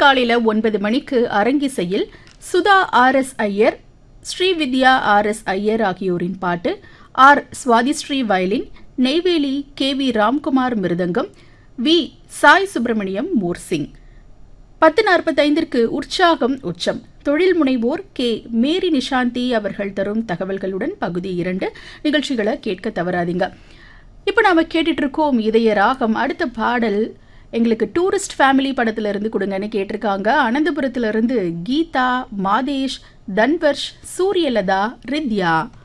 காலையில் ஒன்பது மணிக்கு அரங்கிசையில் Sudha R S Iyer Srividya R S Iyer ஆகியோரின் பாட்டு R Swathisri violin Neyveli K V Ramkumar mridangam V Sai Subramaniam morsing பத்து நாற்பத்தைந்திற்கு உற்சாகம் உச்சம் தொழில் முனைவோர் கே மேரி நிஷாந்தி அவர்கள் தரும் தகவல்களுடன் பகுதி இரண்டு நிகழ்ச்சிகளை கேட்க தவறாதீங்க இப்போ நாம கேட்டுட்டு இருக்கோம் இதய ராகம் அடுத்த பாடல் எங்களுக்கு டூரிஸ்ட் ஃபேமிலி படத்துல இருந்து கொடுங்கன்னு கேட்டிருக்காங்க அனந்தபுரத்துல இருந்து கீதா மாதேஷ் தன்வர்ஷ் சூரியலதா ரித்யா